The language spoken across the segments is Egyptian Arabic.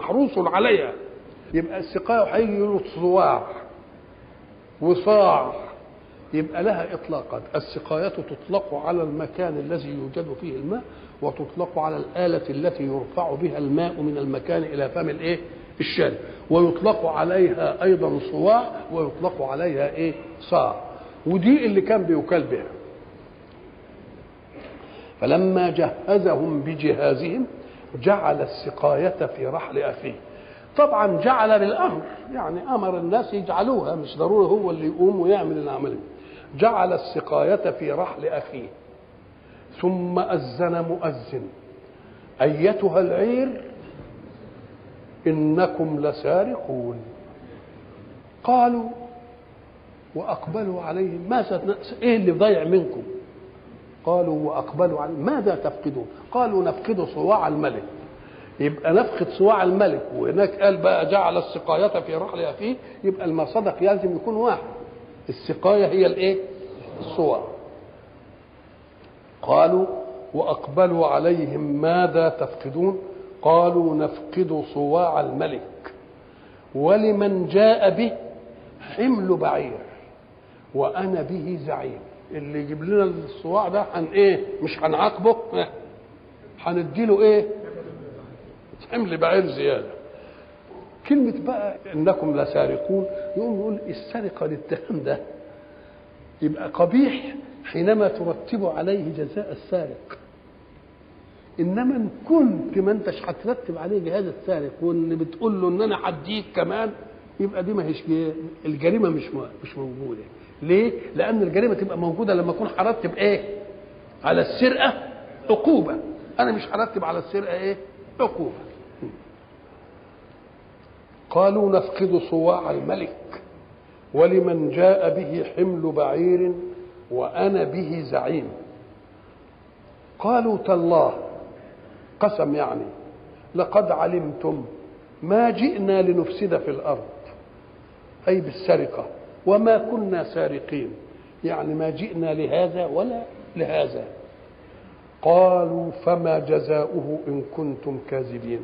محروس عليها يبقى السقايه هيجي يقولوا صواع وصاع يبقى لها اطلاقات السقايه تطلق على المكان الذي يوجد فيه الماء وتطلق على الاله التي يرفع بها الماء من المكان الى فم الايه الشارب ويطلق عليها ايضا صواع ويطلق عليها ايه صاع ودي اللي كان بيكال بها فلما جهزهم بجهازهم جعل السقاية في رحل أخيه طبعا جعل للأمر يعني أمر الناس يجعلوها مش ضروري هو اللي يقوم ويعمل العمل جعل السقاية في رحل أخيه ثم أذن مؤذن أيتها العير إنكم لسارقون قالوا وأقبلوا عليهم ماذا إيه اللي ضيع منكم قالوا واقبلوا عليه ماذا تفقدون قالوا نفقد صواع الملك يبقى نفقد صواع الملك وهناك قال بقى جعل السقاية في رحل أخيه يبقى المصدق لازم يكون واحد السقاية هي الايه الصواع قالوا وأقبلوا عليهم ماذا تفقدون قالوا نفقد صواع الملك ولمن جاء به حمل بعير وأنا به زعيم اللي يجيب لنا الصواع ده هن ايه مش هنعاقبه هنديله ايه حمل بعير زياده كلمة بقى انكم لسارقون يقوم يقول السرقة الاتهام ده يبقى قبيح حينما ترتب عليه جزاء السارق انما ان كنت ما انتش هترتب عليه جهاز السارق واللي بتقول له ان انا هديك كمان يبقى دي ما هيش الجريمه مش مش موجوده ليه؟ لأن الجريمة تبقى موجودة لما أكون هرتب إيه؟ على السرقة عقوبة أنا مش هرتب على السرقة إيه؟ عقوبة قالوا نفقد صواع الملك ولمن جاء به حمل بعير وأنا به زعيم قالوا تالله قسم يعني لقد علمتم ما جئنا لنفسد في الأرض أي بالسرقة وما كنا سارقين يعني ما جئنا لهذا ولا لهذا قالوا فما جزاؤه ان كنتم كاذبين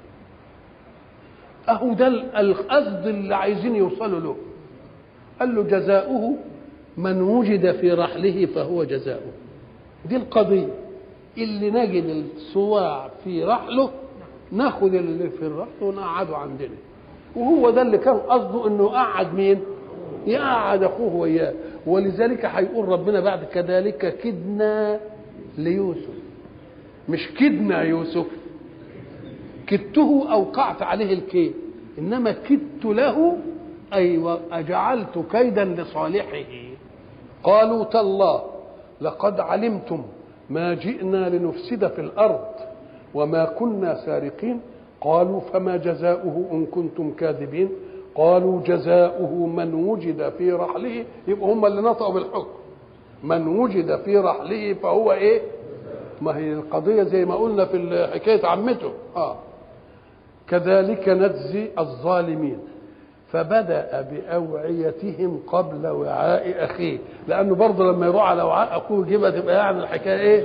اهو ده القصد اللي عايزين يوصلوا له قال له جزاؤه من وجد في رحله فهو جزاؤه دي القضيه اللي نجد الصواع في رحله ناخد اللي في الرحل ونقعده عندنا وهو ده اللي كان قصده انه قعد مين يقعد اخوه وياه ولذلك هيقول ربنا بعد كذلك كدنا ليوسف مش كدنا يوسف كدته اوقعت عليه الكيد انما كدت له اي اجعلت كيدا لصالحه قالوا تالله لقد علمتم ما جئنا لنفسد في الارض وما كنا سارقين قالوا فما جزاؤه ان كنتم كاذبين قالوا جزاؤه من وجد في رحله يبقى هم اللي نطقوا بالحكم من وجد في رحله فهو ايه ما هي القضيه زي ما قلنا في حكايه عمته اه كذلك نجزي الظالمين فبدا باوعيتهم قبل وعاء اخيه لانه برضه لما يروح على وعاء اخوه يجيبها تبقى يعني الحكايه ايه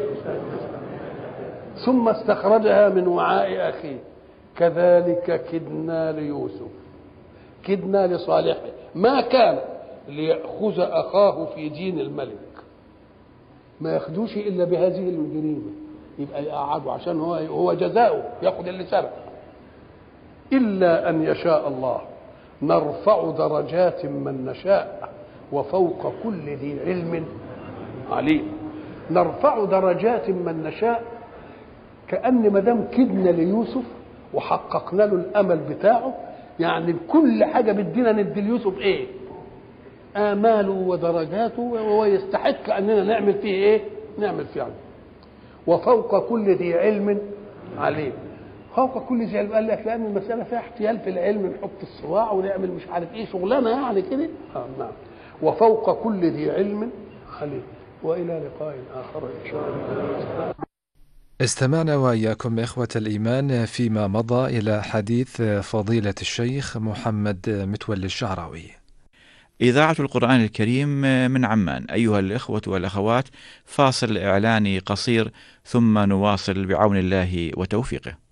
ثم استخرجها من وعاء اخيه كذلك كدنا ليوسف كدنا لصالحه ما كان ليأخذ أخاه في دين الملك ما ياخدوش إلا بهذه الجريمة يبقى يقعدوا عشان هو هو جزاؤه ياخد اللي سرق إلا أن يشاء الله نرفع درجات من نشاء وفوق كل ذي علم عليم نرفع درجات من نشاء كأن ما دام كدنا ليوسف وحققنا له الأمل بتاعه يعني كل حاجة بدينا ندي ليوسف إيه؟ آماله ودرجاته وهو يستحق أننا نعمل فيه إيه؟ نعمل فيه علم. وفوق كل ذي علم عليم فوق كل ذي علم قال لك لأن المسألة فيها احتيال في العلم نحط الصواع ونعمل مش عارف إيه شغلانة يعني كده آه نعم وفوق كل ذي علم عليم وإلى لقاء آخر إن شاء الله استمعنا وإياكم إخوة الإيمان فيما مضى إلى حديث فضيلة الشيخ محمد متولي الشعراوي إذاعة القرآن الكريم من عمان أيها الإخوة والأخوات فاصل إعلاني قصير ثم نواصل بعون الله وتوفيقه